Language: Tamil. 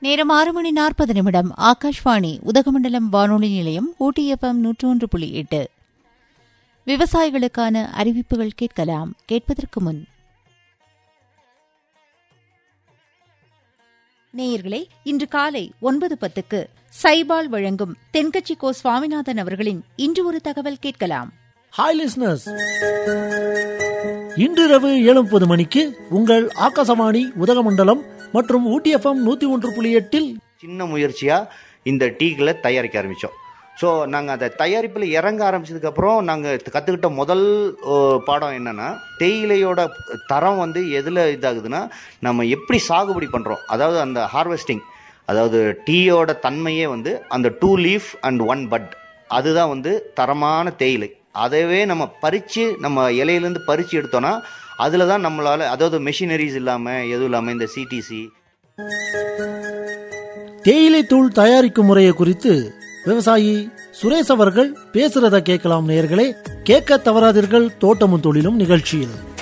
நேரம் ஆறு மணி நாற்பது நிமிடம் ஆகாஷ்வாணி உதகமண்டலம் வானொலி நிலையம் ஊட்டி எஃப்எம் நூற்று ஒன்று புள்ளி எட்டு விவசாயிகளுக்கான அறிவிப்புகள் கேட்கலாம் கேட்பதற்கு முன் நேயர்களே இன்று காலை ஒன்பது பத்துக்கு சைபால் வழங்கும் தென்கட்சி கோ சுவாமிநாதன் அவர்களின் இன்று ஒரு தகவல் கேட்கலாம் ஹாய் லிஸ்னர்ஸ் இன்றிரவு ஏழு முப்பது மணிக்கு உங்கள் ஆகாசவாணி உதகமண்டலம் மற்றும் ஊட்டி எஃப்எம் நூத்தி ஒன்று புள்ளி எட்டில் சின்ன முயற்சியாக இந்த டீகளை தயாரிக்க ஆரம்பித்தோம் ஸோ நாங்கள் அந்த தயாரிப்பில் இறங்க ஆரம்பிச்சதுக்கப்புறம் நாங்கள் கற்றுக்கிட்ட முதல் ஓ, பாடம் என்னென்னா தேயிலையோட தரம் வந்து எதில் இதாகுதுன்னா நம்ம எப்படி சாகுபடி பண்ணுறோம் அதாவது அந்த ஹார்வெஸ்டிங் அதாவது டீயோட தன்மையே வந்து அந்த two leaf and one bud அதுதான் வந்து தரமான தேயிலை அதவே நம்ம பறித்து நம்ம இலையிலேருந்து பறித்து எடுத்தோன்னா அதில் தான் நம்மளால் அதாவது மெஷினரிஸ் இல்லாமல் எதுவும் இல்லாமல் இந்த சிடிசி தேயிலை தூள் தயாரிக்கும் முறையை குறித்து விவசாயி சுரேஷ் அவர்கள் பேசுறத கேட்கலாம் நேயர்களே கேட்க தவறாதீர்கள் தோட்டமும் தொழிலும் நிகழ்ச்சியில்